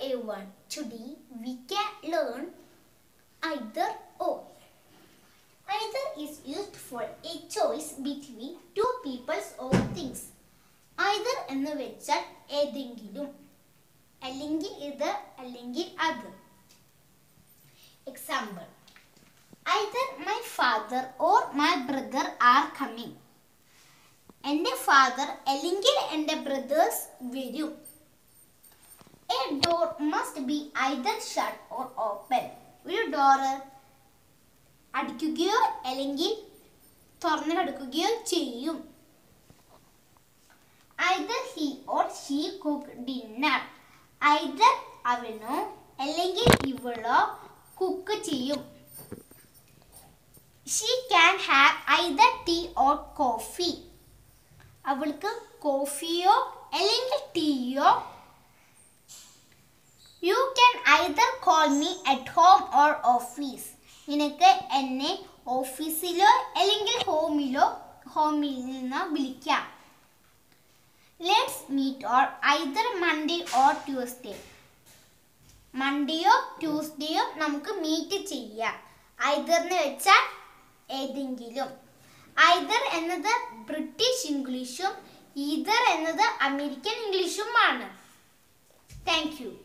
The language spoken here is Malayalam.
everyone. Today we can learn either or. Either is used for a choice between two peoples or things. Either എന്ന് വെച്ചാൽ ഏതെങ്കിലും അല്ലെങ്കിൽ ഇത് അല്ലെങ്കിൽ അത് example either my father or my brother are coming എൻ്റെ ഫാദർ അല്ലെങ്കിൽ എൻ്റെ ബ്രദേഴ്സ് വരും a door must be either shut or open ഒരു ഡോറ് അടിക്കുകയോ അല്ലെങ്കിൽ തുറന്നു കിടക്കുകയോ ചെയ്യും either he or she cook dinner either അവനോ അല്ലെങ്കിൽ ഇവളോ കുക്ക് ചെയ്യും she can have either tea or coffee അവൾക്ക് കോഫിയോ അല്ലെങ്കിൽ ടീയോ you can either call me at home or office നിനക്ക് എന്നെ ഓഫീസിലോ അല്ലെങ്കിൽ ഹോമിലോ ഹോമിൽ നിന്ന് വിളിക്കാം let's meet or either Monday or Tuesday മൺഡേയോ ട്യൂസ്ഡേയോ നമുക്ക് മീറ്റ് ചെയ്യാം ഐദർ എന്ന് വെച്ചാൽ ഏതെങ്കിലും ഐദർ എന്നത് ബ്രിട്ടീഷ് ഇംഗ്ലീഷും ഈദർ എന്നത് അമേരിക്കൻ ഇംഗ്ലീഷുമാണ് താങ്ക് യു